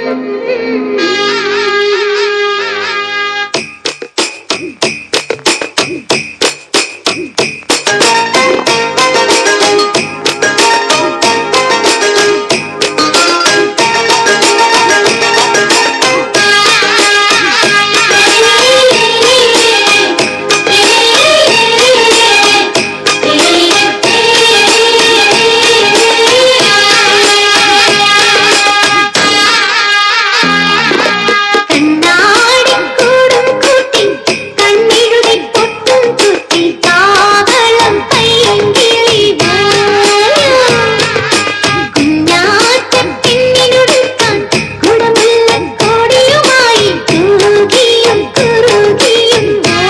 കണ്ണാടിക്കൂടും കൂട്ടി കണ്ണിഴുതി പൊട്ടും ചുറ്റി കാവളം പൈങ്കിളി കുഞ്ഞാറ്റപ്പെണ്ണിനൊടുക്കാൻ കുടമുള്ള കോടിയുമായി കുറുകിയും കുറുകിയും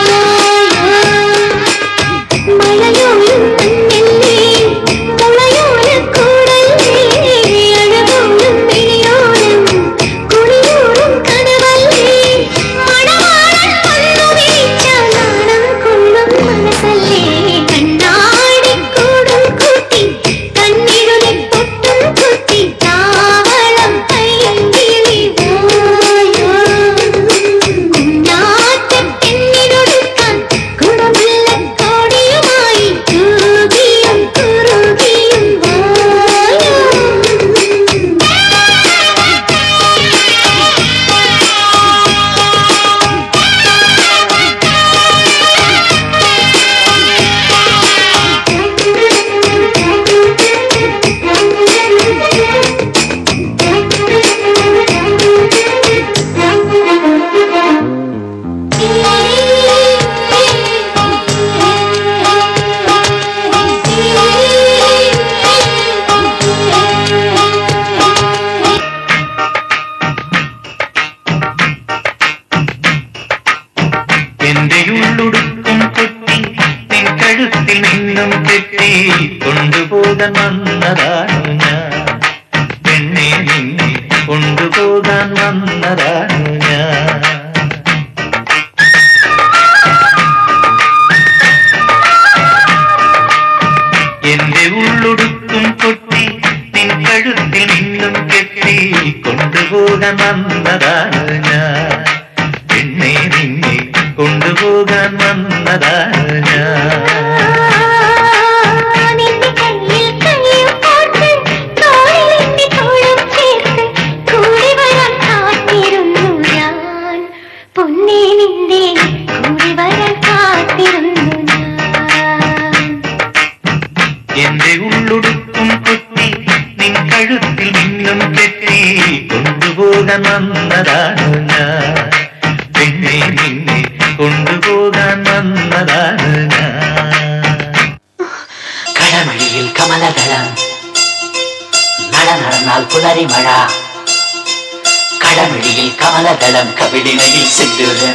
മഴയോലും മണ്ണില്ലേ മുളയോല കൂടല്ലേ അഴകോലും വിളിയോലും കുളിയോടും കനവല്ലേ മണവാളൻ വന്നു വീഴ്ച നാണം കൊള്ളും മനസ്സല്ലേ കണ്ണാടിക്കൂടും കൂട്ടി കണ്ണിരുളി പൊട്ടും കുത്തി താവളം പൈങ്കിളി കുഞ്ഞാറ്റപ്പെണ്ണിനൊടുക്കാൻ കുടമുള്ള കോടിയുമായി കുറുകിയും കുറുകിയും വായോ എന്റെ ഉള്ളുടുക്കും കുട്ടി നിൻ കഴുത്തിൽ നിന്നും കെട്ടി കൊണ്ടുപോകാൻ വന്നതാണു ഞാൻ പെണ്ണെ നിന്നെ കൊണ്ടുപോകാൻ വന്നതാണു ഞാൻ എന്റെ ഉള്ളുടുക്കും കുട്ടി നിൻ കഴുത്തിൽ നിന്നും കെട്ടി കൊണ്ടുപോകാൻ വന്നതാണ് ഞാൻ പെണ്ണെ നിന്നെ കൊണ്ടുപോകാൻ വന്നതാണ് ഞാൻ നിന്റെ കയ്യിൽ കയ്യും കോർത്ത് തോളിലെന്റെ തോളും ചേർത്ത് കൂടി വരാൻ കാത്തിരുന്നു ഞാൻ പൊന്നേ നിന്റെ കൂടി വരാൻ കാത്തിരുന്നു ഞാൻ എന്റെ ഉള്ളുടുക്കും കുട്ടി നിൻ കഴുത്തിൽ നിന്നും കെട്ടി കൊണ്ടുപോകാൻ വന്നതാണ് ഞാൻ പെണ്ണെ നിന്നെ കൊണ്ടുപോകാൻ വന്നതാണ് ഞാൻ കടമഴിയിൽ കമലദളം നട നടന്നാൽ പുലരി മഴ കടമിഴിയിൽ കമലദളം കവിടിനയിൽ സിന്ദൂരം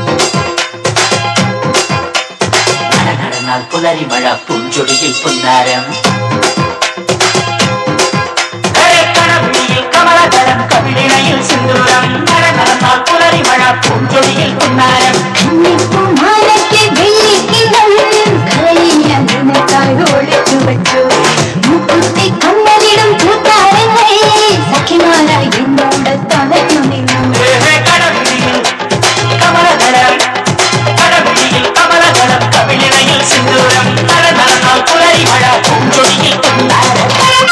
നട നടന്നാൽ പുലരി മഴ പൂഞ്ചൊടിയിൽ പുന്നാരം കടമിഴിയിൽ കമലദളം കവിടിനയിൽ സിന്ദൂരം നട നടന്നാൽ പുലരി മഴ പൂഞ്ചൊടിയിൽ പുന്നാരം കണ്ണിപ്പൂമാലയ്ക്ക് വെള്ളിക്കിണ്ണം കയ്യിൽ നിനക്കായി ഒളിച്ചു വച്ചു. മുക്കുത്തി കണ്ണലിടും പൂത്താരങ്ങൾ സഖിമാരായി എന്നോട് തളർന്നു നിന്നു കടമിഴിയിൽ കമലദളം കടമിഴിയിൽ കമലദളം കവിളിണയിൽ സിന്ദൂരം നട നടന്നാൽ പുലരി മഴ പൂഞ്ചൊടിയിൽ പുന്നാരം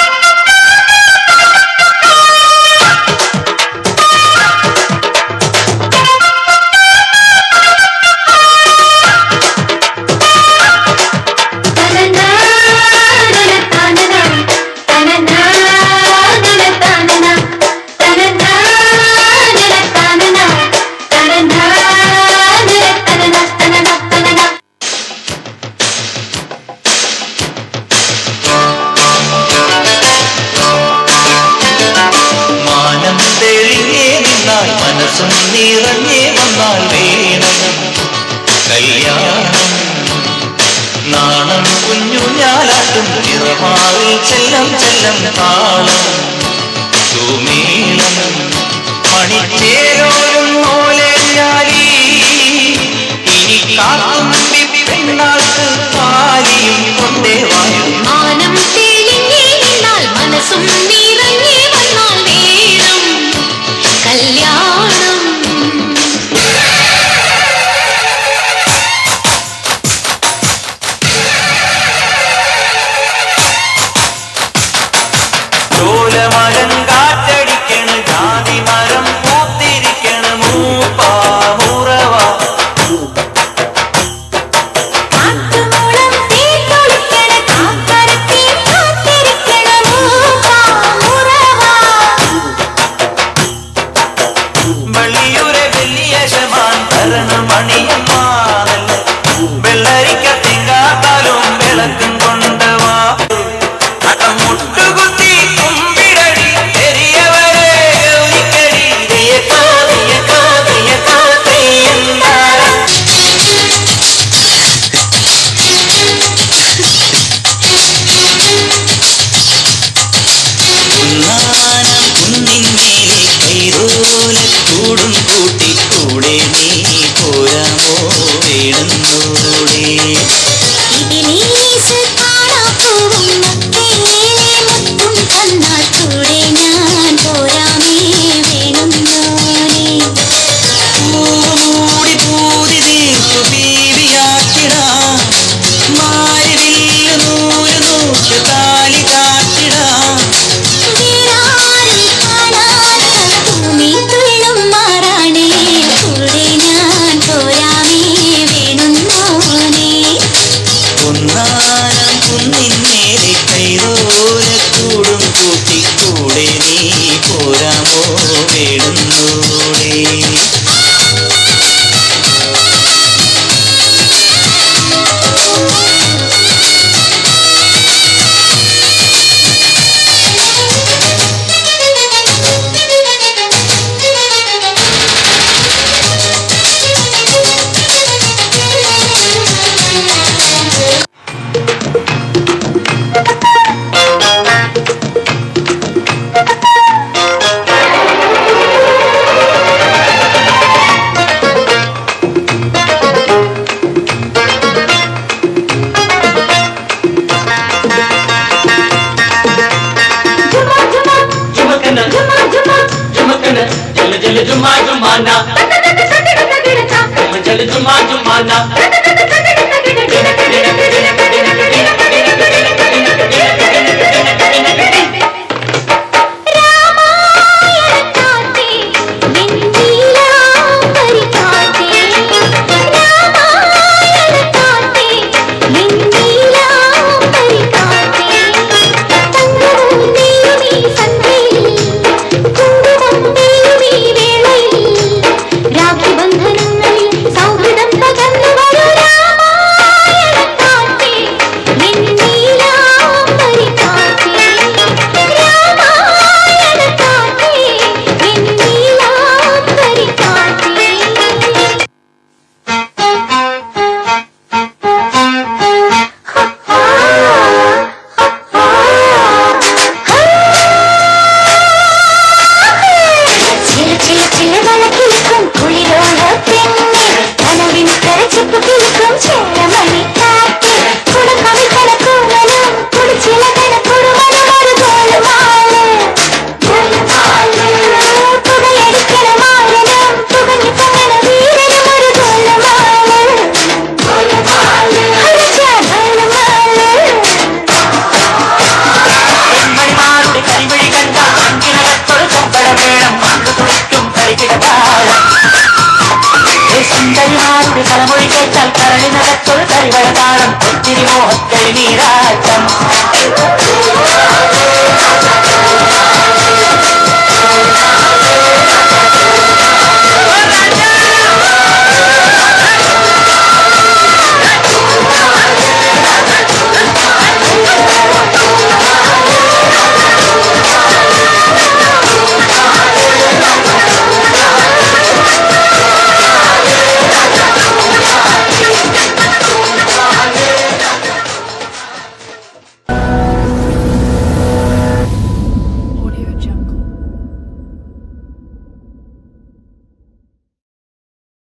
മാനം തെളിഞ്ഞേ നിന്നാൽ മനസ്സും നിറഞ്ഞേ വന്നാൽ വേണം കല്യാണം നാണം കുഞ്ഞു ഞാലാട്ടും നിറമാറിൽ ചെല്ലം ചെല്ലം താളം സുമേളം മണിച്ചേരോരും പോലെ ഞാലി ഇനി കാത്തും പെണ്ണാൾക്ക് പാലിയും കൊണ്ടേ വായും മാനം തെളിഞ്ഞേ നിന്നാൽ മനസ്സും നിറഞ്ഞേ വന്നാൽ വേണം നിന്നേരെ കൈതോലക്കൂടും കൂട്ടിക്കൂടെ നീ പോരാമോ വേടുന്നൂടെ ജുമക്കന ജുമക്കന ജല ജല ജുമാ ജുമാന ജല ജല ജുമാ ജുമാന രാഖിബന്ധനങ്ങളിൽ സൗഹൃദം പകർന്നു വരൂ രാമായണക്കാറ്റേ നിൻ നീലാംബരി കാറ്റേ രാമായണക്കാറ്റേ നിൻ നീലാംബരി കാറ്റേ ചില ചില ചില വളക്കിളിക്കും കുളിരോണ പെണ്ണെ കനവിൻ കരച്ചിപ്പ് കിളിക്കും ചേരമണി കാറ്റ് കുടക്കവി കടക്കൂവലും കുടിച്ചില കടക്കുറുവനും ഒരു ഗോളുമാല് പുകയടിക്കണ മാലനും പുകഞ്ഞു പൊങ്ങണ വീരനും ഒരു ഗോളുമാല് അടിച്ചാ ഗോളുമാല് പെൺമണിമാരുടെ കരിവഴി കണ്ട അങ്കിനകത്തൊരു കൊമ്പട വേണം അങ്ക് തുളിക്കും കരിക്കിടതാഴം സുന്ദരിമാരുടെ തലമൊഴി കേട്ടാൽ കരളിനകത്തൊരു കരിവഴ താളം ഒത്തിരി മോഹക്കരി നീരാട്ടം